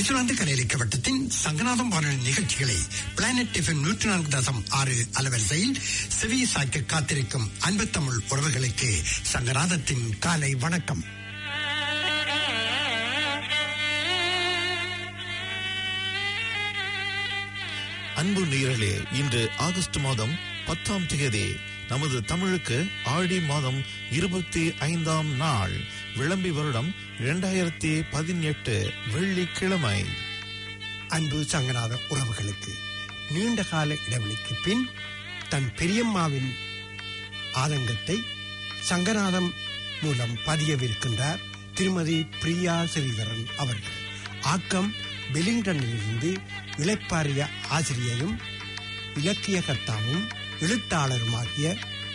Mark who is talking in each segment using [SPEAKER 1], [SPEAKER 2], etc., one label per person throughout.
[SPEAKER 1] New Zealand கலையளிக்க வட்டத்தின் சங்கநாதம் வானொலி நிகழ்ச்சிகளை பிளானட் எஃப்எம் நூற்றி நான்கு தசம் ஆறு அலவரிசையில் செவி சாய்க்க காத்திருக்கும் அன்பு தமிழ் உறவுகளுக்கு சங்கநாதத்தின் காலை வணக்கம்
[SPEAKER 2] அன்பு நேயர்களே இன்று ஆகஸ்ட் மாதம் பத்தாம் தேதி நமது தமிழுக்கு ஆடி மாதம் இருபத்தி ஐந்தாம் நாள் விளம்பி வருடம் இரண்டாயிரத்தி பதினெட்டு வெள்ளிக்கிழமை
[SPEAKER 1] அன்பு சங்கநாத உறவுகளுக்கு நீண்ட கால இடைவெளிக்கு பின் தன் பெரியம்மாவின் ஆதங்கத்தை சங்கநாதம் மூலம் பதியவிருக்கின்றார் திருமதி பிரியா ஸ்ரீதரன் அவர்கள் ஆக்கம் வெலிங்டனிலிருந்து இளைப்பாறிய ஆசிரியரும் இலக்கியகர்த்தாவும் எழுத்தாளருமாகிய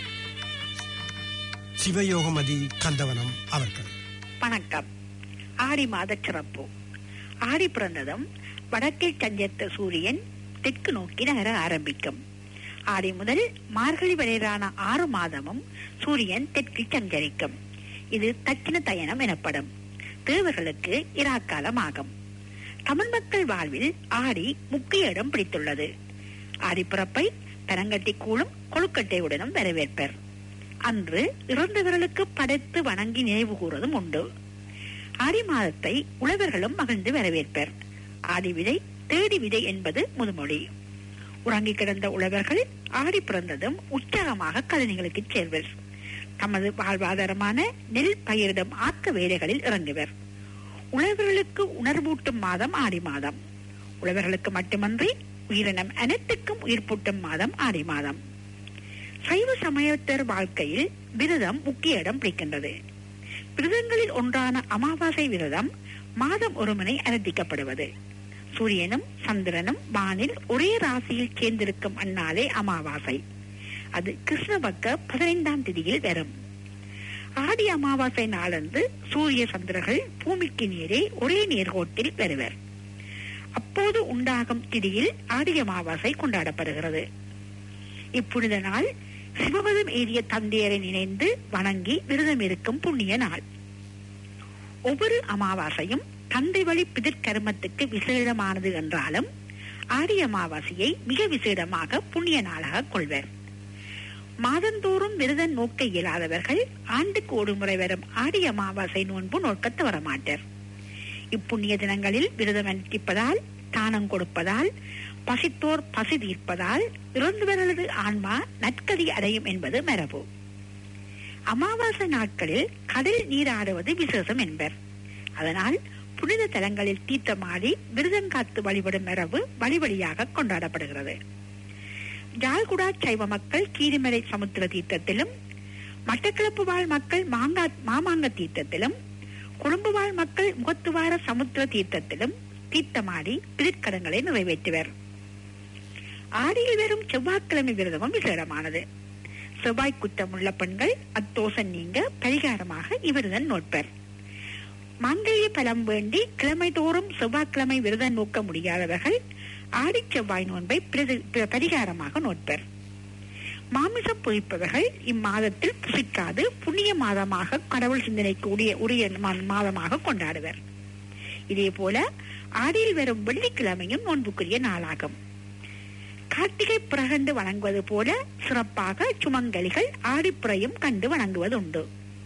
[SPEAKER 1] சிவயோகமதி கந்தவனம் அவர்கள்
[SPEAKER 3] வணக்கம் ஆடி மாத சிறப்பு ஆடி பிறந்ததும் வடக்கில் சஞ்சரித்த சூரியன் தெற்கு நோக்கி நகர ஆரம்பிக்கும் ஆடி முதல் மார்கழி வரையிலான ஆறு மாதமும் சூரியன் தெற்கில் சஞ்சரிக்கும் இது தட்சிண தயனம் எனப்படும் தேவர்களுக்கு இராக்காலம் ஆகும் தமிழ் மக்கள் வாழ்வில் ஆடி முக்கிய இடம் பிடித்துள்ளது ஆடி பிறப்பை பனங்கட்டி கூழும் கொழுக்கட்டையுடனும் வரவேற்பர் அன்று இறந்தவர்களுக்கு படைத்து வணங்கி நினைவு கூறுவதும் உண்டு ஆடி மாதத்தை உழவர்களும் மகிழ்ந்து வரவேற்பர் ஆடி விதை தேடி விதை என்பது முதுமொழி உறங்கி கிடந்த உழவர்கள் ஆடி பிறந்ததும் உற்சாகமாக கழனிகளுக்கு சேர்வர் தமது வாழ்வாதாரமான நெல் பயிரிடும் ஆக்க வேலைகளில் இறங்குவர் உழவர்களுக்கு உணர்வூட்டும் மாதம் ஆடி மாதம் உழவர்களுக்கு மட்டுமன்றி உயிரினம் அனைத்துக்கும் உயிர்ப்பூட்டும் மாதம் ஆடி மாதம் சைவ சமயத்தர் வாழ்க்கையில் விரதம் முக்கிய இடம் பிடிக்கின்றது விரதங்களில் ஒன்றான அமாவாசை விரதம் மாதம் ஒருமுனை அனுஷ்டிக்கப்படுவது சூரியனும் சந்திரனும் வானில் ஒரே ராசியில் சேர்ந்திருக்கும் அந்நாளே அமாவாசை அது கிருஷ்ணபக்க பதினைந்தாம் திதியில் வரும் ஆடி அமாவாசை நாளன்று சூரிய சந்திரர்கள் பூமிக்கு நேரே ஒரே நேர்கோட்டில் வருவர் அப்போது உண்டாகும் திதியில் ஆடி அமாவாசை கொண்டாடப்படுகிறது இப்புனித நாள் சிவபதம் ஏறிய தந்தையரை நினைந்து வணங்கி விரதம் இருக்கும் புண்ணிய நாள் ஒவ்வொரு அமாவாசையும் தந்தை வழி பிதிர்கர்மத்துக்கு விசேடமானது என்றாலும் ஆடி அமாவாசையை மிக விசேடமாக புண்ணிய நாளாக கொள்வர் மாதந்தோறும் விரதம் நோக்க இயலாதவர்கள் ஆண்டுக்கு ஒரு முறை வரும் ஆடி அமாவாசை நோன்பு நோக்க தவறமாட்டர் இப்புண்ணிய தினங்களில் விரதம் அனுஷ்டிப்பதால் தானம் கொடுப்பதால் பசித்தோர் பசி தீர்ப்பதால் இறந்தவர்களது ஆன்மா நற்கதி அடையும் என்பது மரபு அமாவாசை நாட்களில் கடல் நீராடுவது விசேஷம் என்பர் அதனால் புனித தலங்களில் தீர்த்தமாடி விரதம் காத்து வழிபடும் மரபு வழி வழியாக கொண்டாடப்படுகிறது ஜால்குடா சைவ மக்கள் கீரிமலை சமுத்திர தீர்த்தத்திலும் மட்டக்களப்பு வாழ் மக்கள் மாங்கா மாமாங்க தீர்த்தத்திலும் கொழும்பு வாழ் மக்கள் முகத்துவார சமுத்திர தீர்த்தத்திலும் தீர்த்தமாடி பிதிர்க்கடங்களை நிறைவேற்றுவர் ஆடியில் வரும் செவ்வாய்க்கிழமை விரதமும் விசேடமானது செவ்வாய் குற்றம் உள்ள பெண்கள் அத்தோசம் நீங்க பரிகாரமாக இவ்விரதம் நோட்பர் மங்கல்ய பலம் வேண்டி கிழமை தோறும் செவ்வாய்க்கிழமை விரதம் நோக்க முடியாதவர்கள் ஆடி செவ்வாய் நோன்பை பரிகாரமாக நோட்பர் மாமிசம் புரிப்பவர்கள் இம்மாதத்தில் புசிக்காது புண்ணிய மாதமாக கடவுள் சிந்தனைக்கு உரிய உரிய மாதமாக கொண்டாடுவர் இதே போல ஆடியில் வரும் வெள்ளிக்கிழமையும் நோன்புக்குரிய நாளாகும் கார்த்திகை பிறகண்டு வணங்குவது போல சிறப்பாக சுமங்கலிகள் ஆடிப்புறையும் கண்டு வணங்குவது உண்டு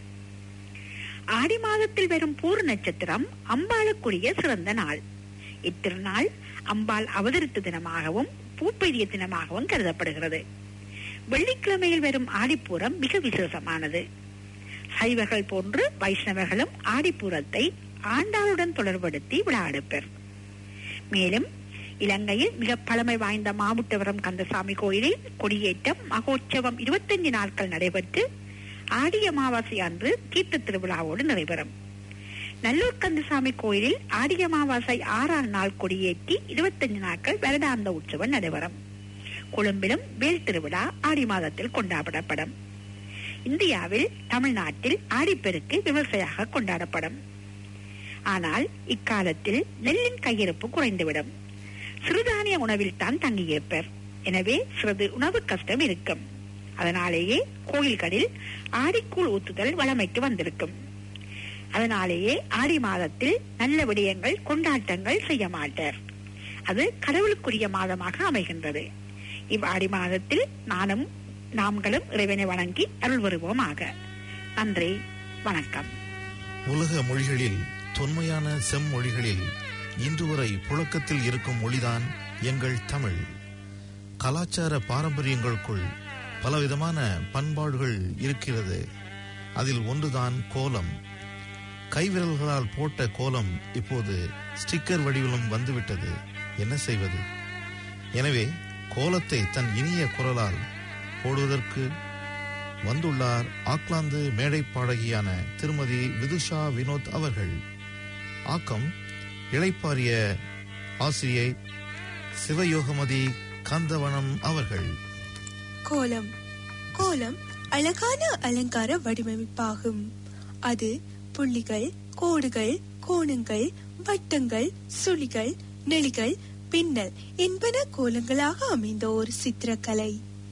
[SPEAKER 3] ஆடி மாதத்தில் வரும் பூர் நட்சத்திரம் அம்பாளுக்குரிய சிறந்த நாள் இத்திருநாள் அம்பாள் அவதரித்த தினமாகவும் பூப்பெரிய தினமாகவும் கருதப்படுகிறது வெள்ளிக்கிழமையில் வரும் ஆடிப்பூரம் மிக விசேஷமானது சைவர்கள் போன்று வைஷ்ணவர்களும் ஆடிப்பூரத்தை ஆண்டாளுடன் தொடர்படுத்தி விளையாடுப்பர் மேலும் இலங்கையில் மிக பழமை வாய்ந்த மாமுட்டவரம் கந்தசாமி கோயிலில் கொடியேற்றம் மகோற்சவம் இருபத்தஞ்சு நாட்கள் நடைபெற்று ஆடி அமாவாசை அன்று தீர்த்த திருவிழாவோடு நிறைவேறும் நல்லூர் கந்தசாமி கோயிலில் ஆடி அமாவாசை ஆறாம் நாள் கொடியேற்றி இருபத்தஞ்சு நாட்கள் வருடாந்த உற்சவம் நடைபெறும் கொழும்பிலும் வேல் திருவிழா ஆடி மாதத்தில் கொண்டாடப்படும் இந்தியாவில் தமிழ்நாட்டில் ஆடிப்பெருக்கு விமர்சையாக கொண்டாடப்படும் ஆனால் இக்காலத்தில் நெல்லின் கையிருப்பு குறைந்துவிடும் சிறுதானிய உணவில் தான் தங்கியிருப்பர் எனவே சிறிது உணவு கஷ்டம் இருக்கும் அதனாலேயே கோயில்களில் ஆடிக்கூழ் ஊத்துதல் வளமைக்கு வந்திருக்கும் அதனாலேயே ஆடி மாதத்தில் நல்ல விடயங்கள் கொண்டாட்டங்கள் செய்ய மாட்டார் அது கடவுளுக்குரிய மாதமாக அமைகின்றது இவ் ஆடி மாதத்தில் நானும் நாம்களும் இறைவனை வணங்கி அருள் வருவோமாக நன்றி வணக்கம்
[SPEAKER 2] உலக மொழிகளில் தொன்மையான செம்மொழிகளில் இன்று வரை புழக்கத்தில் இருக்கும் மொழிதான் எங்கள் தமிழ் கலாச்சார பாரம்பரியங்களுக்குள் பலவிதமான பண்பாடுகள் இருக்கிறது அதில் ஒன்றுதான் கோலம் கைவிரல்களால் போட்ட கோலம் இப்போது ஸ்டிக்கர் வடிவிலும் வந்துவிட்டது என்ன செய்வது எனவே கோலத்தை தன் இனிய குரலால் போடுவதற்கு வந்துள்ளார் ஆக்லாந்து மேடை பாடகியான திருமதி விதுஷா வினோத் அவர்கள் ஆக்கம் இளைப்பாரிய ஆசிரியை சிவயோகமதி கந்தவனம் அவர்கள்
[SPEAKER 4] கோலம் கோலம் அழகான அலங்கார வடிவமைப்பாகும் அது புள்ளிகள் கோடுகள் கோணங்கள் வட்டங்கள் சுழிகள் நெளிகள் பின்னல் என்பன கோலங்களாக அமைந்த ஒரு சித்திரக்கலை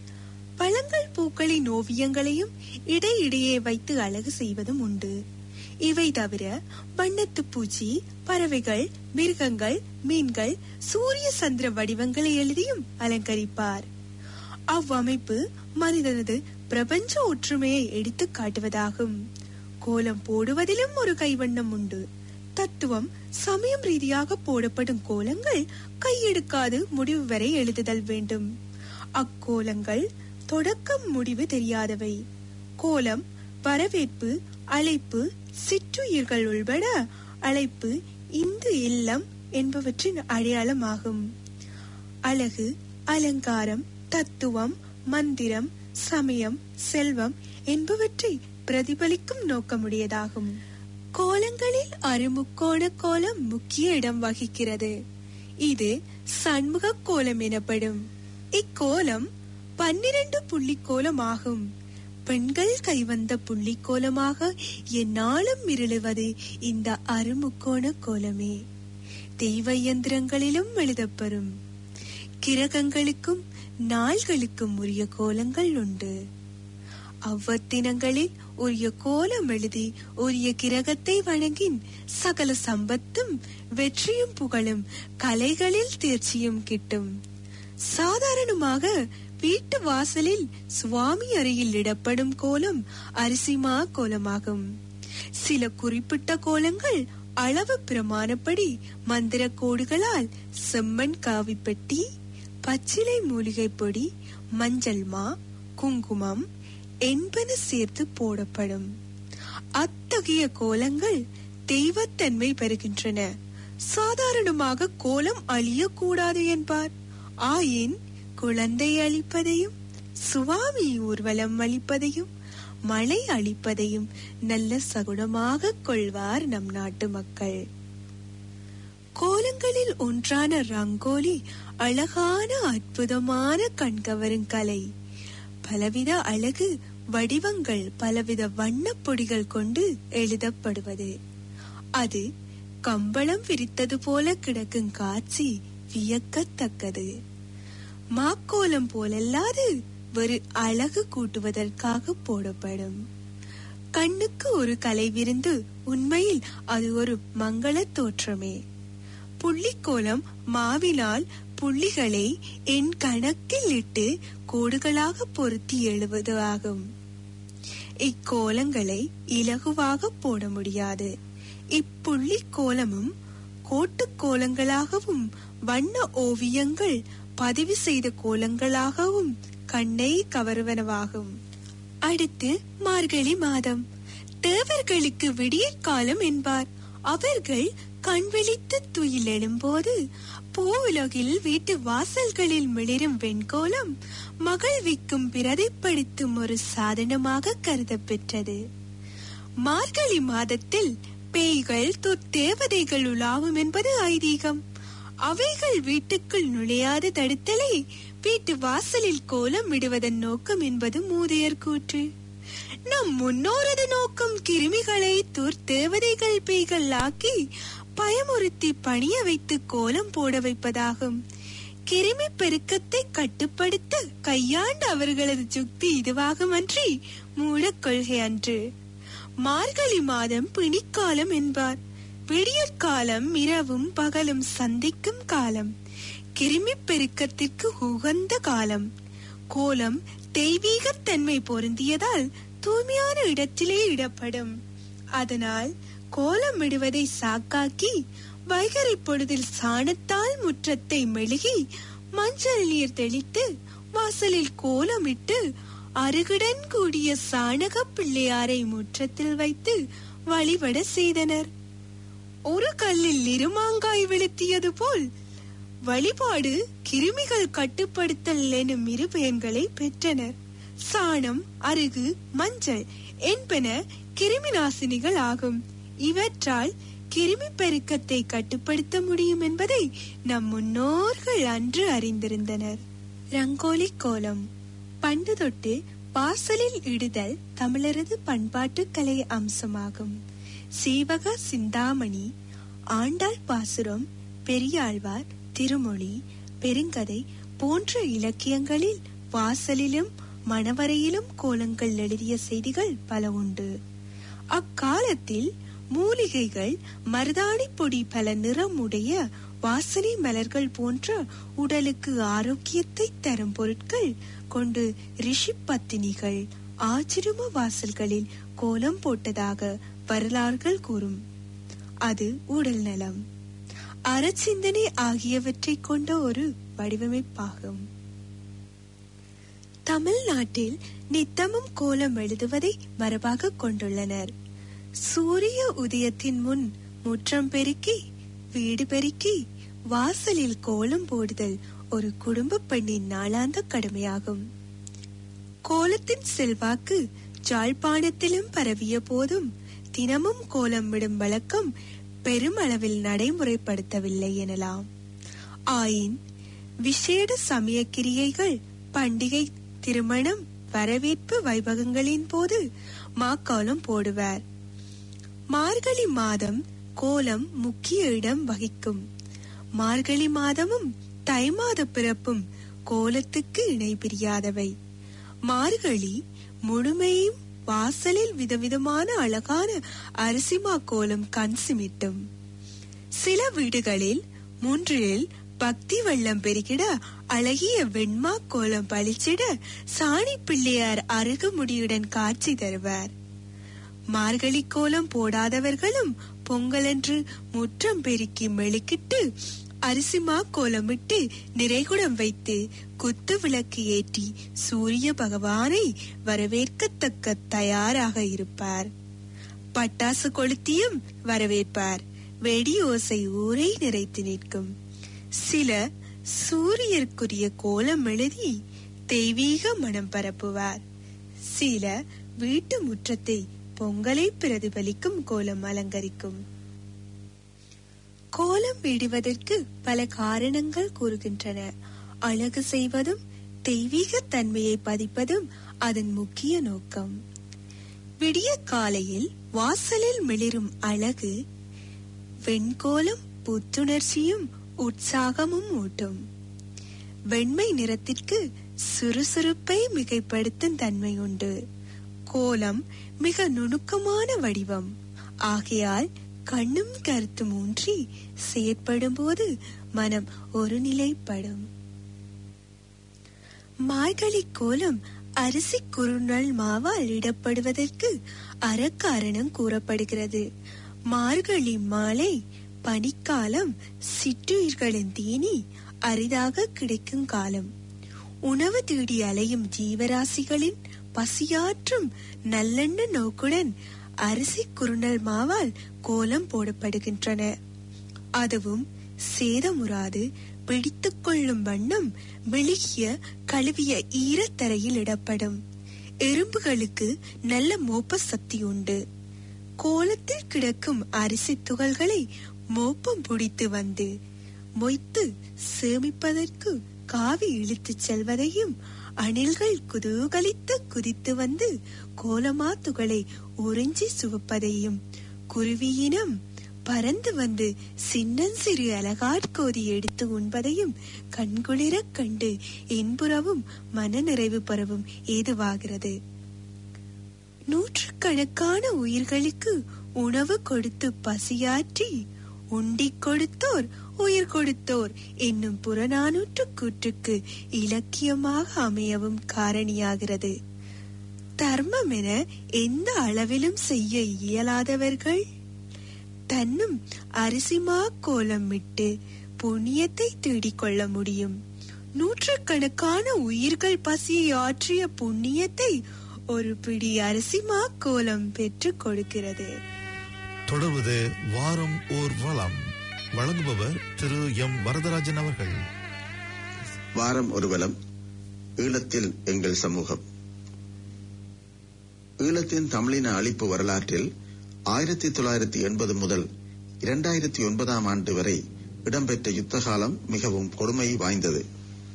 [SPEAKER 4] பழங்கள் பூக்களின் ஓவியங்களையும் இடையிடையே வைத்து அழகு செய்வதும் உண்டு இவை தவிர வண்ணத்து பூச்சி பறவைகள் மிருகங்கள் மீன்கள் சூரிய சந்திர வடிவங்களை எழுதியும் அலங்கரிப்பார் அவ்வமைப்பு மனிதனது பிரபஞ்ச ஒற்றுமையை எடுத்து காட்டுவதாகும் கோலம் போடுவதிலும் ஒரு கைவண்ணம் உண்டு தத்துவம் சமயம் ரீதியாக போடப்படும் கோலங்கள் கையெடுக்காது முடிவு வரை எழுதுதல் வேண்டும் அக்கோலங்கள் தொடக்கம் முடிவு தெரியாதவை கோலம் வரவேற்பு அழைப்பு சிற்றுயிர்கள் உள்பட அழைப்பு இந்து இல்லம் என்பவற்றின் அடையாளமாகும் அழகு அலங்காரம் தத்துவம் மந்திரம் சமயம் செல்வம் என்பவற்றை பிரதிபலிக்கும் நோக்கமுடையதாகும் கோலங்களில் அருமுக்கோண கோலம் முக்கிய இடம் வகிக்கிறது இது சண்முக கோலம் எனப்படும் இக்கோலம் பன்னிரண்டு புள்ளி கோலம் ஆகும் பெண்கள் கைவந்த புள்ளி கோலமாக எந்நாளும் மிரளுவது இந்த அருமுக்கோண கோலமே தெய்வ இயந்திரங்களிலும் எழுதப்பெறும் கிரகங்களுக்கும் நாள்களுக்கும் உரிய கோலங்கள் உண்டு அவ்வத்தினங்களில் உரிய கோலம் எழுதி உரிய கிரகத்தை வணங்கின் சகல சம்பத்தும் வெற்றியும் புகழும் கலைகளில் தேர்ச்சியும் கிட்டும் சாதாரணமாக வீட்டு வாசலில் சுவாமி அறையில் இடப்படும் கோலம் அரிசிமா கோலமாகும் சில குறிப்பிட்ட கோலங்கள் அளவு பிரமாணப்படி மந்திர கோடுகளால் செம்மண் காவிப்பெட்டி பச்சிலை மூலிகை பொடி மஞ்சள் மா குங்குமம் என்பன சேர்த்து போடப்படும் அத்தகைய கோலங்கள் தெய்வத்தன்மை பெறுகின்றன சாதாரணமாக கோலம் அழியக்கூடாது என்பார் ஆயின் குழந்தை அளிப்பதையும் சுவாமி ஊர்வலம் அளிப்பதையும் மழை அளிப்பதையும் நல்ல சகுனமாக கொள்வார் நம் நாட்டு மக்கள் கோலங்களில் ஒன்றான ரங்கோலி அழகான அற்புதமான கண்கவரும் கலை பலவித அழகு வடிவங்கள் பலவித வண்ணப் பொடிகள் கொண்டு எழுதப்படுவது அது கம்பளம் விரித்தது போல கிடக்கும் காட்சி வியக்கத்தக்கது மாக்கோலம் போலல்லாது ஒரு அழகு கூட்டுவதற்காக போடப்படும் கண்ணுக்கு ஒரு கலை விருந்து உண்மையில் அது ஒரு மங்கள தோற்றமே புள்ளிக்கோலம் மாவினால் புள்ளிகளை என் கணக்கில் இட்டு கோடுகளாக பொருத்தி எழுவது ஆகும் இக்கோலங்களை இலகுவாக போட முடியாது இப்புள்ளி கோலமும் கோட்டுக் கோலங்களாகவும் வண்ண ஓவியங்கள் பதிவு செய்த கோலங்களாகவும் கண்ணை கவருவனவாகும் அடுத்து மார்கழி மாதம் தேவர்களுக்கு விடியற் காலம் என்பார் அவர்கள் கண் விழித்து துயில் எழும்போது பூவுலகில் வீட்டு வாசல்களில் மிளிரும் வெண்கோலம் மகிழ்விக்கும் பிரதிப்படுத்தும் ஒரு சாதனமாக கருதப்பெற்றது மார்கழி மாதத்தில் பேய்கள் துர்த்தேவதைகள் உலாவும் என்பது ஐதீகம் அவைகள் வீட்டுக்குள் நுழையாது தடுத்தலை வீட்டு வாசலில் கோலம் விடுவதன் நோக்கம் என்பது மூதையர் கூற்று நம் முன்னோரது நோக்கம் கிருமிகளை துர்த்தேவதைகள் பேய்கள் ஆக்கி பயமுறுத்தி பணிய வைத்து கோலம் போட வைப்பதாகும் கிருமி பெருக்கத்தை கட்டுப்படுத்த கையாண்ட அவர்களது சுக்தி இதுவாகுமன்றி மூடக் கொள்கை அன்று மார்கழி மாதம் பிணிக்காலம் என்பார் விடியற்காலம் இரவும் பகலும் சந்திக்கும் காலம் கிருமி பெருக்கத்திற்கு உகந்த காலம் கோலம் தெய்வீகத்தன்மை பொருந்தியதால் தூய்மையான இடத்திலே இடப்படும் அதனால் கோலம் விடுவதை சாக்காக்கி வைகறை பொழுதில் சாணத்தால் முற்றத்தை மெழுகி மஞ்சள் நீர் தெளித்து வாசலில் கோலமிட்டு அருகுடன் கூடிய சாணக பிள்ளையாரை முற்றத்தில் வைத்து வழிபட செய்தனர் ஒரு கல்லில் இருமாங்காய் வெளுத்தியது போல் வழிபாடு கிருமிகள் கட்டுப்படுத்தல் எனும் இரு பெயர்களை பெற்றனர் சாணம் அருகு மஞ்சள் என்பன கிருமி நாசினிகள் ஆகும் இவற்றால் கிருமி பெருக்கத்தை கட்டுப்படுத்த முடியும் என்பதை நம் முன்னோர்கள் அன்று அறிந்திருந்தனர் ரங்கோலி கோலம் பண்டு தொட்டு வாசலில் இடுதல் தமிழரது பண்பாட்டு கலை அம்சமாகும் சீவக சிந்தாமணி ஆண்டாள் பாசுரம் பெரியாழ்வார் திருமொழி பெருங்கதை போன்ற இலக்கியங்களில் வாசலிலும் மணவரையிலும் கோலங்கள் எழுதிய செய்திகள் பல உண்டு அக்காலத்தில் மூலிகைகள் மருதாணி பொடி பல நிறமுடைய வாசனை மலர்கள் போன்ற உடலுக்கு ஆரோக்கியத்தை தரும் பொருட்கள் கொண்டு ரிஷி பத்தினிகள் ஆச்சிரம வாசல்களில் கோலம் போட்டதாக வரலாறுகள் கூறும் அது உடல் நலம் அறச்சிந்தனை ஆகியவற்றை கொண்ட ஒரு வடிவமைப்பாகும் தமிழ்நாட்டில் நித்தமும் கோலம் எழுதுவதை மரபாக கொண்டுள்ளனர் சூரிய உதயத்தின் முன் முற்றம் பெருக்கி வீடு பெருக்கி வாசலில் கோலம் போடுதல் ஒரு குடும்ப பெண்ணின் நாளாந்த கடமையாகும் கோலத்தின் செல்வாக்கு ஜாழ்ப்பாணத்திலும் பரவிய போதும் தினமும் கோலம் விடும் வழக்கம் பெருமளவில் நடைமுறைப்படுத்தவில்லை எனலாம் ஆயின் விசேட சமய கிரியைகள் பண்டிகை திருமணம் வரவேற்பு வைபகங்களின் போது மாக்கோலம் போடுவார் மார்கழி மாதம் கோலம் முக்கிய இடம் வகிக்கும் மார்கழி மாதமும் தை மாத பிறப்பும் கோலத்துக்கு இணை பிரியாதவை மார்கழி முழுமையும் வாசலில் விதவிதமான அழகான அரிசிமா கோலம் கண் சிமிட்டும் சில வீடுகளில் மூன்றில் பக்தி வெள்ளம் பெருகிட அழகிய வெண்மா கோலம் பளிச்சிட சாணி பிள்ளையார் அருகு முடியுடன் காட்சி தருவார் மார்கழி கோலம் போடாதவர்களும் பொங்கலன்று முற்றம் பெருக்கி மெழுக்கிட்டு அரிசிமா கோலமிட்டு நிறைகுடம் வைத்து குத்து விளக்கு ஏற்றி சூரிய பகவானை வரவேற்கத்தக்க தயாராக இருப்பார் பட்டாசு கொளுத்தியும் வரவேற்பார் வெடி ஓசை ஊரை நிறைத்து நிற்கும் சில சூரியர்க்குரிய கோலம் எழுதி தெய்வீக மனம் பரப்புவார் சில வீட்டு முற்றத்தை பொங்கலை பிரதிபலிக்கும் கோலம் அலங்கரிக்கும் கோலம் விடுவதற்கு பல காரணங்கள் கூறுகின்றன அழகு செய்வதும் தெய்வீக தன்மையை பதிப்பதும் அதன் முக்கிய நோக்கம் விடிய காலையில் வாசலில் மிளிரும் அழகு வெண்கோலம் புத்துணர்ச்சியும் உற்சாகமும் ஊட்டும் வெண்மை நிறத்திற்கு சுறுசுறுப்பை மிகைப்படுத்தும் தன்மை உண்டு கோலம் மிக நுணுக்கமான வடிவம் ஆகையால் கண்ணும் கருத்தும் ஊன்றி செயற்படும் போது மனம் ஒருநிலைப்படும் மார்கழி கோலம் அரிசி குறுநல் மாவால் இடப்படுவதற்கு அறக்காரணம் கூறப்படுகிறது மார்கழி மாலை பனிக்காலம் சிற்றுயிர்களின் தீனி அரிதாக கிடைக்கும் காலம் உணவு தேடி அலையும் ஜீவராசிகளின் பசியாற்றும் நல்லெண்ண நோக்குடன் அரிசி குறுநல் மாவால் கோலம் போடப்படுகின்றன அதுவும் சேதமுறாது பிடித்துக் கொள்ளும் வண்ணம் மெழுகிய கழுவிய ஈரத்தரையில் இடப்படும் எறும்புகளுக்கு நல்ல மோப்ப சக்தி உண்டு கோலத்தில் கிடக்கும் அரிசி துகள்களை மோப்பம் பிடித்து வந்து மொய்த்து சேமிப்பதற்கு காவி இழுத்துச் செல்வதையும் அணில்கள் குதூகலித்து குதித்து வந்து கோலமா துகளை உறிஞ்சி சுவப்பதையும் குருவியினம் பறந்து வந்து சின்னஞ்சிறு அலகாட்கோதி எடுத்து உண்பதையும் கண்குளிரக் கண்டு இன்புறவும் மனநிறைவு பெறவும் ஏதுவாகிறது நூற்றுக்கணக்கான உயிர்களுக்கு உணவு கொடுத்து பசியாற்றி உண்டிக் கொடுத்தோர் உயிர் கொடுத்தோர் என்னும் புறநானூற்று கூற்றுக்கு இலக்கியமாக அமையவும் காரணியாகிறது தர்மம் என எந்த அளவிலும் செய்ய இயலாதவர்கள் தன்னும் அரிசிமா கோலம் விட்டு புண்ணியத்தை தேடிக் கொள்ள முடியும் நூற்றுக்கணக்கான உயிர்கள் பசியை ஆற்றிய புண்ணியத்தை ஒரு பிடி அரிசிமா கோலம் பெற்றுக் கொடுக்கிறது
[SPEAKER 2] தொடர்வது வாரம் ஓர் வளம் வழங்குபவர் திரு எம் வரதராஜன் அவர்கள்
[SPEAKER 5] வாரம் ஒருவலம் ஈழத்தில் எங்கள் சமூகம் ஈழத்தின் தமிழின அழிப்பு வரலாற்றில் ஆயிரத்தி தொள்ளாயிரத்தி எண்பது முதல் இரண்டாயிரத்தி ஒன்பதாம் ஆண்டு வரை இடம்பெற்ற யுத்த காலம் மிகவும் கொடுமை வாய்ந்தது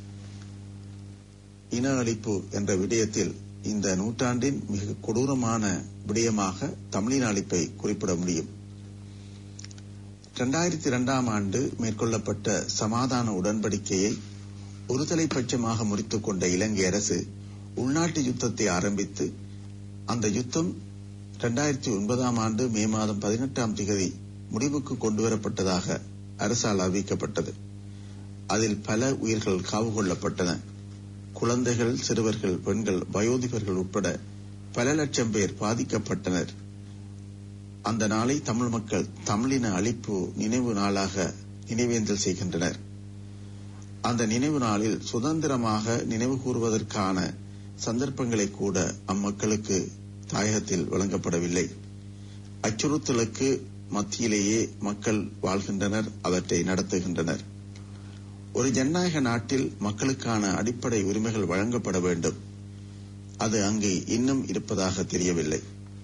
[SPEAKER 5] இன அழிப்பு என்ற விடயத்தில் இந்த நூற்றாண்டின் மிக கொடூரமான விடயமாக தமிழின அழிப்பை குறிப்பிட முடியும் இரண்டாயிரத்தி இரண்டாம் ஆண்டு மேற்கொள்ளப்பட்ட சமாதான உடன்படிக்கையை ஒருதலை பட்சமாக முறித்துக் கொண்ட இலங்கை அரசு உள்நாட்டு யுத்தத்தை ஆரம்பித்து அந்த யுத்தம் இரண்டாயிரத்தி ஒன்பதாம் ஆண்டு மே மாதம் பதினெட்டாம் திகதி முடிவுக்கு கொண்டுவரப்பட்டதாக அரசால் அறிவிக்கப்பட்டது அதில் பல உயிர்கள் காவு கொள்ளப்பட்டன குழந்தைகள் சிறுவர்கள் பெண்கள் வயோதிபர்கள் உட்பட பல லட்சம் பேர் பாதிக்கப்பட்டனர் அந்த நாளை தமிழ் மக்கள் தமிழின அழிப்பு நினைவு நாளாக நினைவேந்தல் செய்கின்றனர் அந்த நினைவு நாளில் சுதந்திரமாக நினைவு கூறுவதற்கான சந்தர்ப்பங்களை கூட அம்மக்களுக்கு தாயகத்தில் வழங்கப்படவில்லை அச்சுறுத்தலுக்கு மத்தியிலேயே மக்கள் வாழ்கின்றனர் அவற்றை நடத்துகின்றனர் ஒரு ஜனநாயக நாட்டில் மக்களுக்கான அடிப்படை உரிமைகள் வழங்கப்பட வேண்டும் அது அங்கு இன்னும் இருப்பதாக தெரியவில்லை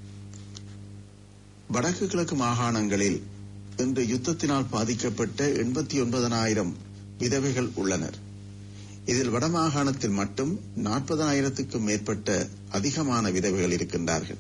[SPEAKER 5] வடக்கு கிழக்கு மாகாணங்களில் இன்று யுத்தத்தினால் பாதிக்கப்பட்ட எண்பத்தி ஒன்பதனாயிரம் விதவைகள் உள்ளனர் இதில் வடமாகாணத்தில் மட்டும் நாற்பதனாயிரத்துக்கும் மேற்பட்ட அதிகமான விதவைகள் இருக்கின்றார்கள்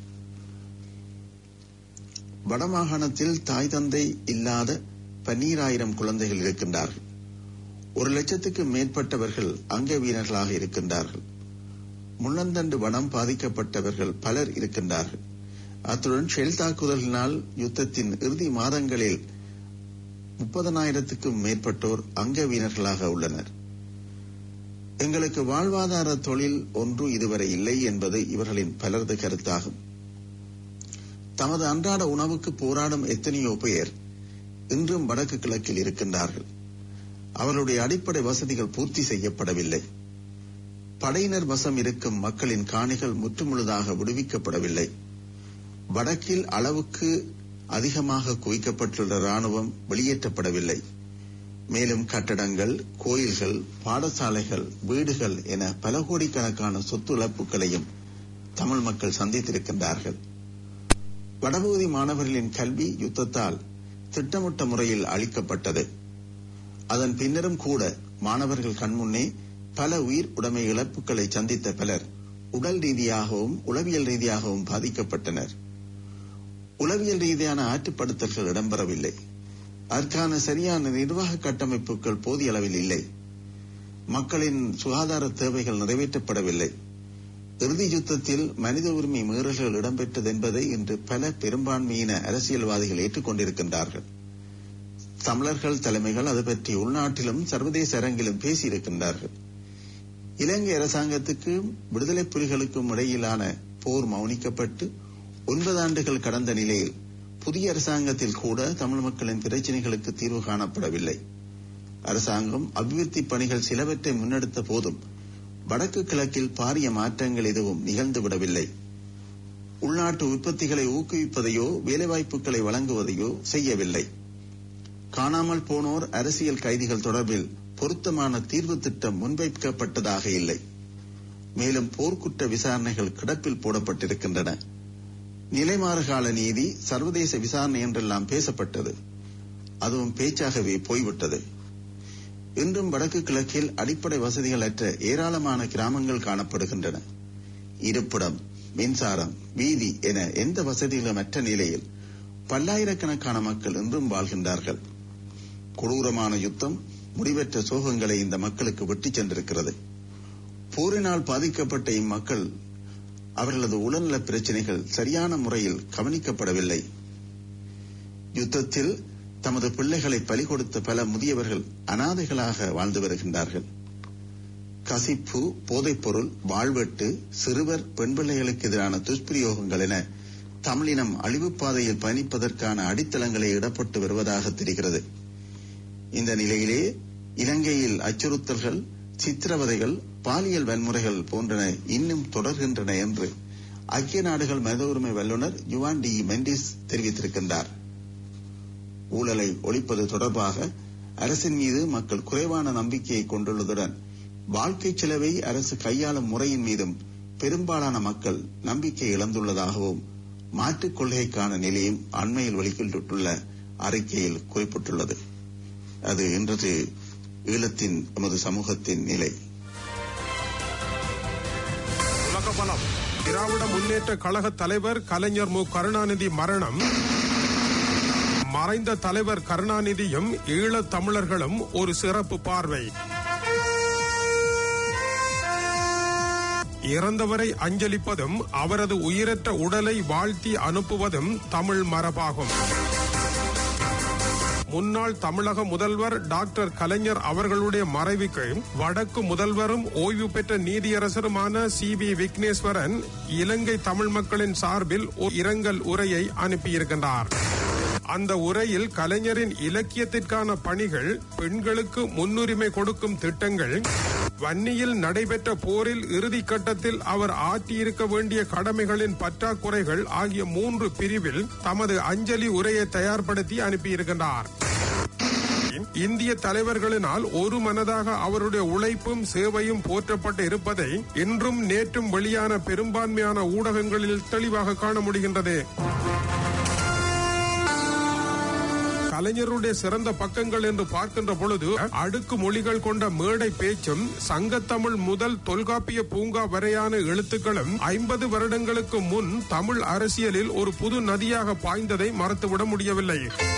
[SPEAKER 5] வடமாகாணத்தில் தாய் தந்தை இல்லாத பன்னீராயிரம் குழந்தைகள் இருக்கின்றார்கள் ஒரு லட்சத்துக்கு மேற்பட்டவர்கள் அங்க வீரர்களாக இருக்கின்றார்கள் முள்ளந்தண்டு வனம் பாதிக்கப்பட்டவர்கள் பலர் இருக்கின்றார்கள் அத்துடன் ஷெல் தாக்குதலினால் யுத்தத்தின் இறுதி மாதங்களில் முப்பதனாயிரத்துக்கும் மேற்பட்டோர் அங்க வீரர்களாக உள்ளனர் எங்களுக்கு வாழ்வாதார தொழில் ஒன்று இதுவரை இல்லை என்பது இவர்களின் பலரது கருத்தாகும் தமது அன்றாட உணவுக்கு போராடும் எத்தனையோ பேர் இன்றும் வடக்கு கிழக்கில் இருக்கின்றார்கள் அவர்களுடைய அடிப்படை வசதிகள் பூர்த்தி செய்யப்படவில்லை படையினர் வசம் இருக்கும் மக்களின் காணிகள் முற்றுமுழுதாக விடுவிக்கப்படவில்லை வடக்கில் அளவுக்கு அதிகமாக குவிக்கப்பட்டுள்ள ராணுவம் வெளியேற்றப்படவில்லை மேலும் கட்டடங்கள் கோயில்கள் பாடசாலைகள் வீடுகள் என பல கோடிக்கணக்கான சொத்து இழப்புகளையும் தமிழ் மக்கள் சந்தித்திருக்கின்றார்கள் வடபகுதி மாணவர்களின் கல்வி யுத்தத்தால் திட்டமிட்ட முறையில் அளிக்கப்பட்டது அதன் பின்னரும் கூட மாணவர்கள் கண்முன்னே பல உயிர் உடைமை இழப்புகளை சந்தித்த பலர் உடல் ரீதியாகவும் உளவியல் ரீதியாகவும் பாதிக்கப்பட்டனர் உளவியல் ரீதியான ஆற்றுப்படுத்தல்கள் இடம்பெறவில்லை அதற்கான சரியான நிர்வாக கட்டமைப்புகள் போதிய அளவில் இல்லை மக்களின் சுகாதார தேவைகள் நிறைவேற்றப்படவில்லை இறுதி யுத்தத்தில் மனித உரிமை மீறல்கள் இடம்பெற்றது என்பதை இன்று பல பெரும்பான்மையின அரசியல்வாதிகள் ஏற்றுக்கொண்டிருக்கின்றார்கள் தமிழர்கள் தலைமைகள் அது பற்றி உள்நாட்டிலும் சர்வதேச அரங்கிலும் பேசியிருக்கின்றார்கள் இலங்கை அரசாங்கத்துக்கு விடுதலை புலிகளுக்கும் இடையிலான போர் மௌனிக்கப்பட்டு ஒன்பது ஆண்டுகள் கடந்த நிலையில் புதிய அரசாங்கத்தில் கூட தமிழ் மக்களின் பிரச்சினைகளுக்கு தீர்வு காணப்படவில்லை அரசாங்கம் அபிவிருத்தி பணிகள் சிலவற்றை முன்னெடுத்த போதும் வடக்கு கிழக்கில் பாரிய மாற்றங்கள் எதுவும் நிகழ்ந்துவிடவில்லை உள்நாட்டு உற்பத்திகளை ஊக்குவிப்பதையோ வேலைவாய்ப்புகளை வழங்குவதையோ செய்யவில்லை காணாமல் போனோர் அரசியல் கைதிகள் தொடர்பில் பொருத்தமான தீர்வு திட்டம் முன்வைக்கப்பட்டதாக இல்லை மேலும் போர்க்குற்ற விசாரணைகள் கிடப்பில் போடப்பட்டிருக்கின்றன நிலைமாறுகால நீதி சர்வதேச விசாரணை என்றெல்லாம் பேசப்பட்டது அதுவும் பேச்சாகவே போய்விட்டது இன்றும் வடக்கு கிழக்கில் அடிப்படை வசதிகள் அற்ற ஏராளமான கிராமங்கள் காணப்படுகின்றன இருப்பிடம் மின்சாரம் வீதி என எந்த வசதிகளும் அற்ற நிலையில் பல்லாயிரக்கணக்கான மக்கள் இன்றும் வாழ்கின்றார்கள் கொடூரமான யுத்தம் முடிவற்ற சோகங்களை இந்த மக்களுக்கு விட்டுச் சென்றிருக்கிறது போரினால் பாதிக்கப்பட்ட இம்மக்கள் அவர்களது உடல்நல பிரச்சனைகள் சரியான முறையில் கவனிக்கப்படவில்லை யுத்தத்தில் தமது பிள்ளைகளை பலி கொடுத்த பல முதியவர்கள் அனாதைகளாக வாழ்ந்து வருகின்றார்கள் கசிப்பு போதைப்பொருள் வாழ்வெட்டு சிறுவர் பெண் பிள்ளைகளுக்கு எதிரான துஷ்பிரயோகங்கள் என தமிழினம் அழிவுப் பாதையில் பயணிப்பதற்கான அடித்தளங்களை இடப்பட்டு வருவதாக தெரிகிறது இந்த நிலையிலே இலங்கையில் அச்சுறுத்தல்கள் சித்திரவதைகள் பாலியல் வன்முறைகள் போன்றன இன்னும் தொடர்கின்றன என்று ஐக்கிய நாடுகள் மனித உரிமை வல்லுநர் யுவான் டி மெண்டிஸ் தெரிவித்திருக்கின்றார் ஊழலை ஒழிப்பது தொடர்பாக அரசின் மீது மக்கள் குறைவான நம்பிக்கையை கொண்டுள்ளதுடன் வாழ்க்கை செலவை அரசு கையாளும் முறையின் மீதும் பெரும்பாலான மக்கள் நம்பிக்கை இழந்துள்ளதாகவும் மாற்றுக் கொள்கைக்கான நிலையும் அண்மையில் வெளியிட்டுள்ள அறிக்கையில் குறிப்பிட்டுள்ளது அது இன்றது ஈழத்தின் எமது சமூகத்தின் நிலை
[SPEAKER 6] உலக பலம் திராவிட முன்னேற்ற கழக தலைவர் கலைஞர் மு கருணாநிதி மரணம் மறைந்த தலைவர் கருணாநிதியும் ஈழத் தமிழர்களும் ஒரு சிறப்பு பார்வை இறந்தவரை அஞ்சலிப்பதும் அவரது உயிரற்ற உடலை வாழ்த்தி அனுப்புவதும் தமிழ் மரபாகும் முன்னாள் தமிழக முதல்வர் டாக்டர் கலைஞர் அவர்களுடைய மறைவுக்கு வடக்கு முதல்வரும் ஓய்வு பெற்ற நீதியரசருமான சி வி விக்னேஸ்வரன் இலங்கை தமிழ் மக்களின் சார்பில் ஒரு இரங்கல் உரையை அனுப்பியிருக்கின்றார் அந்த உரையில் கலைஞரின் இலக்கியத்திற்கான பணிகள் பெண்களுக்கு முன்னுரிமை கொடுக்கும் திட்டங்கள் வன்னியில் நடைபெற்ற போரில் இறுதி கட்டத்தில் அவர் ஆற்றியிருக்க வேண்டிய கடமைகளின் பற்றாக்குறைகள் ஆகிய மூன்று பிரிவில் தமது அஞ்சலி உரையை தயார்படுத்தி அனுப்பியிருக்கின்றார் இந்திய தலைவர்களினால் ஒரு மனதாக அவருடைய உழைப்பும் சேவையும் போற்றப்பட்டு இருப்பதை இன்றும் நேற்றும் வெளியான பெரும்பான்மையான ஊடகங்களில் தெளிவாக காண முடிகின்றது கலைஞருடைய சிறந்த பக்கங்கள் என்று பார்க்கின்ற பொழுது அடுக்கு மொழிகள் கொண்ட மேடை பேச்சும் சங்கத்தமிழ் முதல் தொல்காப்பிய பூங்கா வரையான எழுத்துக்களும் ஐம்பது வருடங்களுக்கு முன் தமிழ் அரசியலில் ஒரு புது நதியாக பாய்ந்ததை மறத்துவிட முடியவில்லை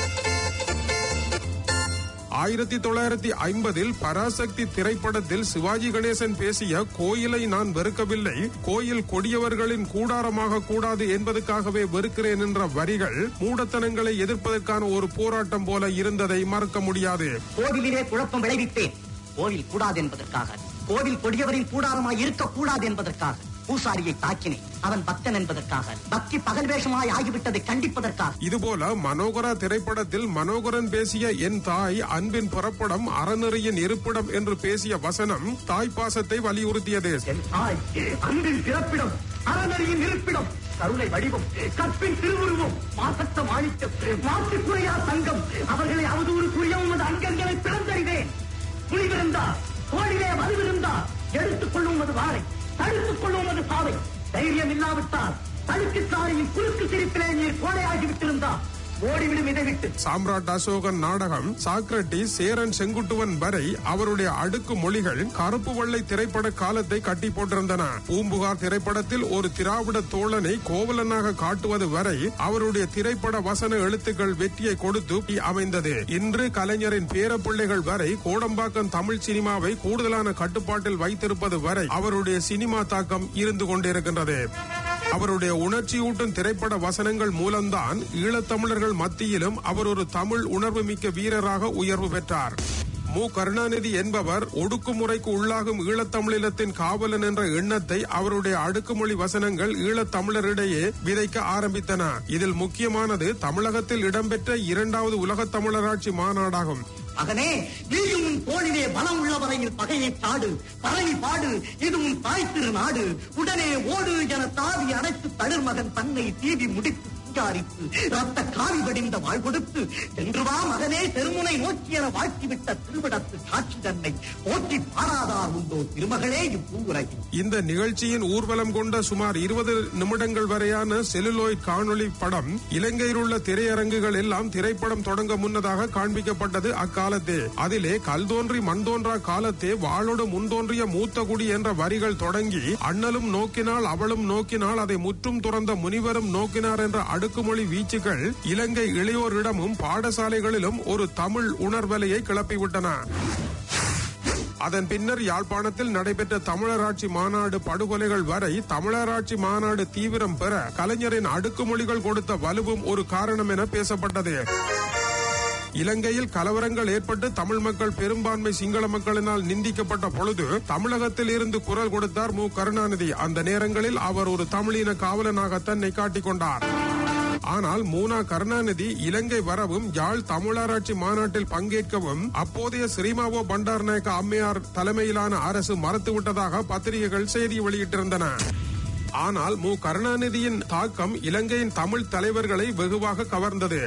[SPEAKER 6] ஆயிரத்தி தொள்ளாயிரத்தி ஐம்பதில் பராசக்தி திரைப்படத்தில் சிவாஜி கணேசன் பேசிய கோயிலை நான் வெறுக்கவில்லை கோயில் கொடியவர்களின் கூடாரமாக கூடாது என்பதற்காகவே வெறுக்கிறேன் என்ற வரிகள் மூடத்தனங்களை எதிர்ப்பதற்கான ஒரு போராட்டம் போல இருந்ததை மறக்க முடியாது
[SPEAKER 7] கோவிலிலே குழப்பம் விளைவிப்பேன் கோவில் கூடாது என்பதற்காக கோவில் கொடியவரின் கூடாரமாய் இருக்கக்கூடாது என்பதற்காக பூசாரியை தாக்கினேன் அவன் பக்தன் என்பதற்காக பக்தி பகல் வேஷமாய் ஆகிவிட்டதை கண்டிப்பதற்காக
[SPEAKER 6] இதுபோல மனோகரா திரைப்படத்தில் மனோகரன் பேசிய என் தாய் அன்பின் புறப்படம் அறநெறியின் இருப்பிடம் என்று பேசிய வசனம் தாய் பாசத்தை வலியுறுத்தியது
[SPEAKER 7] என் தாய் அன்பின் பிறப்பிடம் அறநறியின் இருப்பிடம் கருணை வடிவம் கற்பின் திருவுருவம் மாசத்த மாணிக்கம் மாற்று குறையா தங்கம் அவர்களை அவதூறு புரிய உமது அங்கங்களை பிறந்தறிவேன் புலிவிருந்தா தோழிலே வலுவிருந்தா எடுத்துக் கொள்ளும் வாரை தடுத்துக் கொள்ளும் சாவை தைரியம் இல்லாவிட்டால் தடுக்கு சாரியின் குறுக்கு சிரிப்பிலே நீர் கோடையாகிவிட்டிருந்தா ஓடிவிடும் இதை விட்டு
[SPEAKER 6] சாம்ராட் அசோகன் நாடகம் சாக்ரட்டி சேரன் செங்குட்டுவன் வரை அவருடைய அடுக்கு மொழிகள் கருப்பு வெள்ளை திரைப்பட காலத்தை கட்டி போட்டிருந்தன பூம்புகார் திரைப்படத்தில் ஒரு திராவிட தோழனை கோவலனாக காட்டுவது வரை அவருடைய திரைப்பட வசன எழுத்துக்கள் வெற்றியை கொடுத்து அமைந்தது இன்று கலைஞரின் பேரப்பிள்ளைகள் வரை கோடம்பாக்கம் தமிழ் சினிமாவை கூடுதலான கட்டுப்பாட்டில் வைத்திருப்பது வரை அவருடைய சினிமா தாக்கம் இருந்து கொண்டிருக்கின்றது அவருடைய உணர்ச்சியூட்டும் திரைப்பட வசனங்கள் மூலம்தான் ஈழத்தமிழர்கள் மத்தியிலும் அவர் ஒரு தமிழ் உணர்வு மிக்க வீரராக உயர்வு பெற்றார் மு கருணாநிதி என்பவர் ஒடுக்குமுறைக்கு உள்ளாகும் ஈழத்தமிழினத்தின் காவலன் என்ற எண்ணத்தை அவருடைய அடுக்குமொழி வசனங்கள் ஈழத்தமிழரிடையே விதைக்க ஆரம்பித்தன இதில் முக்கியமானது தமிழகத்தில் இடம்பெற்ற இரண்டாவது உலகத் தமிழராட்சி மாநாடாகும்
[SPEAKER 7] மகனே நீயும் உன் தோளிலே பலம் உள்ளவரையில் பகையை சாடு பழனி பாடு இது உன் தாய் திரு நாடு உடனே ஓடு என தாவி அடைத்து தளிர் மகன் தன்னை தீவி முடித்து சிங்காரித்து ரத்த காவி வடிந்த வாழ் கொடுத்து சென்று வா மகனே தெருமுனை நோக்கி என வாழ்த்திவிட்ட திருவிடத்து காட்சி தன்னை போற்றி பாராதார் உண்டோ திருமகளே இப்பூவுலகில்
[SPEAKER 6] இந்த நிகழ்ச்சியின் ஊர்வலம் கொண்ட சுமார் இருபது நிமிடங்கள் வரையான செலுலோய்ட் காணொளி படம் இலங்கையில் உள்ள திரையரங்குகள் எல்லாம் திரைப்படம் தொடங்க முன்னதாக காண்பிக்கப்பட்டது அக்காலத்தே அதிலே கல் தோன்றி மண் தோன்றா காலத்தே வாளோடு முன் தோன்றிய மூத்த குடி என்ற வரிகள் தொடங்கி அண்ணலும் நோக்கினால் அவளும் நோக்கினால் அதை முற்றும் துறந்த முனிவரும் நோக்கினார் என்ற அடுக்குமொழி வீச்சுகள் இலங்கை இளையோரிடமும் பாடசாலைகளிலும் ஒரு தமிழ் உணர்வலையை கிளப்பிவிட்டன அதன் பின்னர் யாழ்ப்பாணத்தில் நடைபெற்ற தமிழராட்சி மாநாடு படுகொலைகள் வரை தமிழராட்சி மாநாடு தீவிரம் பெற கலைஞரின் அடுக்குமொழிகள் கொடுத்த வலுவும் ஒரு காரணம் என பேசப்பட்டது இலங்கையில் கலவரங்கள் ஏற்பட்டு தமிழ் மக்கள் பெரும்பான்மை சிங்கள மக்களினால் நிந்திக்கப்பட்ட பொழுது தமிழகத்தில் இருந்து குரல் கொடுத்தார் மு கருணாநிதி அந்த நேரங்களில் அவர் ஒரு தமிழின காவலனாக தன்னை காட்டிக் கொண்டார் ஆனால் மூனா கருணாநிதி இலங்கை வரவும் யாழ் தமிழராட்சி மாநாட்டில் பங்கேற்கவும் அப்போதைய ஸ்ரீமாவோ பண்டார்நாயக்க அம்மையார் தலைமையிலான அரசு மறுத்துவிட்டதாக பத்திரிகைகள் செய்தி வெளியிட்டிருந்தன ஆனால் மு கருணாநிதியின் தாக்கம் இலங்கையின் தமிழ் தலைவர்களை வெகுவாக கவர்ந்தது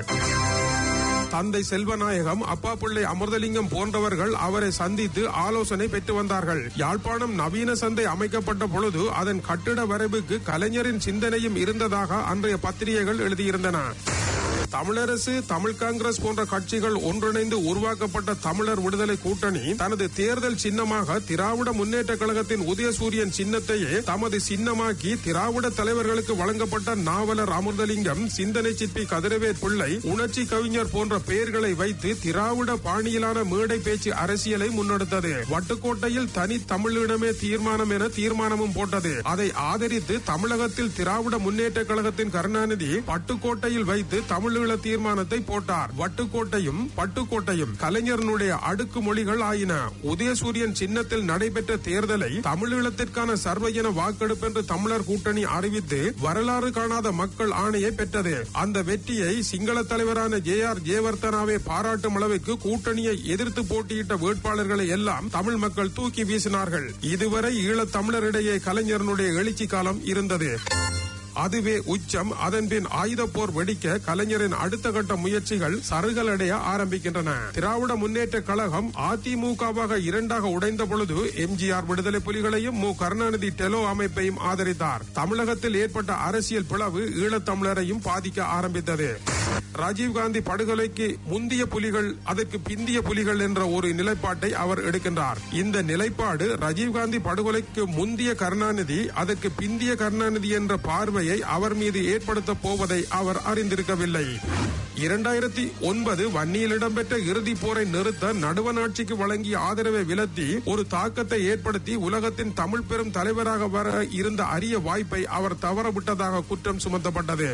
[SPEAKER 6] தந்தை செல்வநாயகம் அப்பா பிள்ளை அமிர்தலிங்கம் போன்றவர்கள் அவரை சந்தித்து ஆலோசனை பெற்று வந்தார்கள் யாழ்ப்பாணம் நவீன சந்தை அமைக்கப்பட்ட பொழுது அதன் கட்டிட வரைவுக்கு கலைஞரின் சிந்தனையும் இருந்ததாக அன்றைய பத்திரிகைகள் எழுதியிருந்தன தமிழரசு தமிழ் காங்கிரஸ் போன்ற கட்சிகள் ஒன்றிணைந்து உருவாக்கப்பட்ட தமிழர் விடுதலை கூட்டணி தனது தேர்தல் சின்னமாக திராவிட முன்னேற்ற கழகத்தின் உதயசூரியன் சின்னத்தையே தமது சின்னமாக்கி திராவிட தலைவர்களுக்கு வழங்கப்பட்ட நாவலர் அமிர்தலிங்கம் சிந்தனை சிற்பி கதிரவேற் பிள்ளை உணர்ச்சி கவிஞர் போன்ற பெயர்களை வைத்து திராவிட பாணியிலான மேடை பேச்சு அரசியலை முன்னெடுத்தது வட்டுக்கோட்டையில் தனி தமிழிடமே தீர்மானம் என தீர்மானமும் போட்டது அதை ஆதரித்து தமிழகத்தில் திராவிட முன்னேற்ற கழகத்தின் கருணாநிதி பட்டுக்கோட்டையில் வைத்து தமிழீழ தீர்மானத்தை போட்டார் வட்டுக்கோட்டையும் பட்டுக்கோட்டையும் கலைஞரனுடைய அடுக்கு மொழிகள் ஆயின உதயசூரியன் சின்னத்தில் நடைபெற்ற தேர்தலை தமிழீழத்திற்கான சர்வஜன வாக்கெடுப்பு என்று தமிழர் கூட்டணி அறிவித்து வரலாறு காணாத மக்கள் ஆணையை பெற்றது அந்த வெற்றியை சிங்கள தலைவரான ஜே ஆர் ஜெயவர்தனாவே பாராட்டும் அளவுக்கு கூட்டணியை எதிர்த்து போட்டியிட்ட வேட்பாளர்களை எல்லாம் தமிழ் மக்கள் தூக்கி வீசினார்கள் இதுவரை ஈழத் தமிழரிடையே கலைஞரனுடைய எழுச்சி காலம் இருந்தது அதுவே உச்சம் அதன்பின் ஆயுத போர் வெடிக்க கலைஞரின் அடுத்த கட்ட முயற்சிகள் சருகலடைய ஆரம்பிக்கின்றன திராவிட முன்னேற்ற கழகம் அதிமுகவாக இரண்டாக உடைந்த பொழுது எம்ஜிஆர் விடுதலை புலிகளையும் மு கருணாநிதி டெலோ அமைப்பையும் ஆதரித்தார் தமிழகத்தில் ஏற்பட்ட அரசியல் பிளவு ஈழத்தமிழரையும் பாதிக்க ஆரம்பித்தது ராஜீவ்காந்தி படுகொலைக்கு முந்திய புலிகள் அதற்கு பிந்திய புலிகள் என்ற ஒரு நிலைப்பாட்டை அவர் எடுக்கின்றார் இந்த நிலைப்பாடு ராஜீவ்காந்தி படுகொலைக்கு முந்திய கருணாநிதி அதற்கு பிந்திய கருணாநிதி என்ற பார்வையை அவர் மீது ஏற்படுத்த போவதை அவர் அறிந்திருக்கவில்லை இரண்டாயிரத்தி ஒன்பது வன்னியில் இடம்பெற்ற இறுதிப் போரை நிறுத்த நடுவனாட்சிக்கு வழங்கிய ஆதரவை விலத்தி ஒரு தாக்கத்தை ஏற்படுத்தி உலகத்தின் தமிழ் பெரும் தலைவராக வர இருந்த அரிய வாய்ப்பை அவர் தவறவிட்டதாக குற்றம் சுமத்தப்பட்டது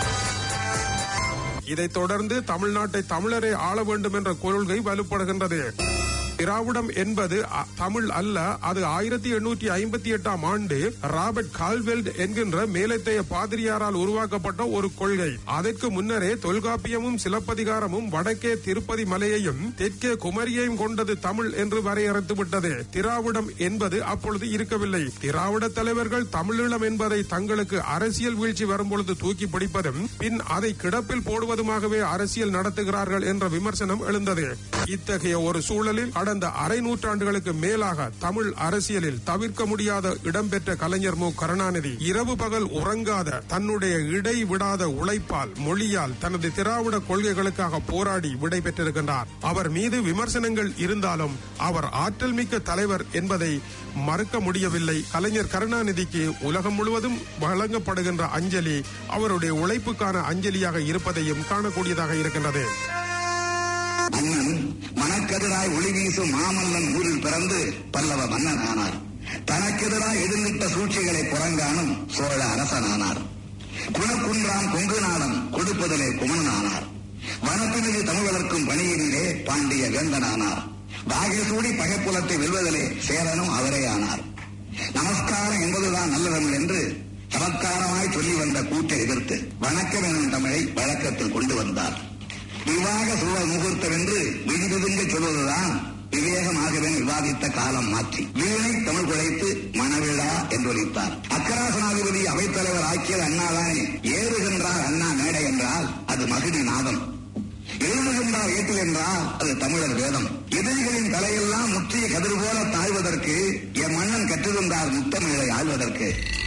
[SPEAKER 6] இதைத் தொடர்ந்து தமிழ்நாட்டை தமிழரை ஆள வேண்டும் என்ற கொள்கை வலுப்படுகின்றது திராவிடம் என்பது அ- தமிழ் அல்ல அது ஆயிரத்தி எண்ணூற்றி ஐம்பத்தி எட்டாம் ஆண்டு ராபர்ட் கால்வெல்ட் என்கின்ற மேலத்தைய பாதிரியாரால் உருவாக்கப்பட்ட ஒரு கொள்கை அதற்கு முன்னரே தொல்காப்பியமும் சிலப்பதிகாரமும் வடக்கே திருப்பதி மலையையும் தெற்கே குமரியையும் கொண்டது தமிழ் என்று வரையறுத்து விட்டது திராவிடம் என்பது அப்பொழுது இருக்கவில்லை திராவிட தலைவர்கள் தமிழீழம் என்பதை தங்களுக்கு அரசியல் வீழ்ச்சி வரும்பொழுது தூக்கி பிடிப்பதும் பின் அதை கிடப்பில் போடுவதுமாகவே அரசியல் நடத்துகிறார்கள் என்ற விமர்சனம் எழுந்தது இத்தகைய ஒரு சூழலில் கடந்த அரை நூற்றாண்டுகளுக்கு மேலாக தமிழ் அரசியலில் தவிர்க்க முடியாத இடம்பெற்ற கலைஞர் மு கருணாநிதி இரவு பகல் உறங்காத தன்னுடைய இடைவிடாத உழைப்பால் மொழியால் தனது திராவிட கொள்கைகளுக்காக போராடி விடை பெற்றிருக்கின்றார் அவர் மீது விமர்சனங்கள் இருந்தாலும் அவர் ஆற்றல் மிக்க தலைவர் என்பதை மறுக்க முடியவில்லை கலைஞர் கருணாநிதிக்கு உலகம் முழுவதும் வழங்கப்படுகின்ற அஞ்சலி அவருடைய உழைப்புக்கான அஞ்சலியாக இருப்பதையும் காணக்கூடியதாக இருக்கின்றது
[SPEAKER 8] அண்ணன் மனக்கெதிராய் ஒளி வீசும் மாமல்லன் ஊரில் பிறந்து பல்லவ மன்னன் ஆனார் தனக்கெதிராய் எதிர்விட்ட சூழ்ச்சிகளை புறங்காணும் சோழ அரசனானார் குணக்குன்றாம் கொங்கு நாடன் கொடுப்பதிலே குமணன் ஆனார் வனத்தினில் தமிழ் வளர்க்கும் பணியினிலே பாண்டிய வேந்தனானார் பாகசூடி பகைப்புலத்தை வெல்வதிலே சேரனும் அவரே ஆனார் நமஸ்காரம் என்பதுதான் நல்ல தமிழ் என்று சமத்காரமாய் சொல்லி வந்த கூட்டை எதிர்த்து வணக்கம் எனும் தமிழை வழக்கத்தில் கொண்டு வந்தார் விவாக சூழல் முகூர்த்தம் என்று விதிவிதுங்க சொல்வதுதான் விவேகமாகவே விவாதித்த காலம் மாற்றி வீணை தமிழ் குழைத்து மணவிழா என்றொலித்தார் அக்கராசனாதிபதி அவைத்தலைவர் ஆக்கியது அண்ணாதானே ஏறுகின்றார் அண்ணா மேடை என்றால் அது மகிழி நாதம் எழுதுகின்றார் ஏட்டு என்றால் அது தமிழர் வேதம் எதிரிகளின் தலையெல்லாம் முற்றிய கதிர் போல தாழ்வதற்கு என் மன்னன் கற்றிருந்தார் முத்தமிழை ஆள்வதற்கு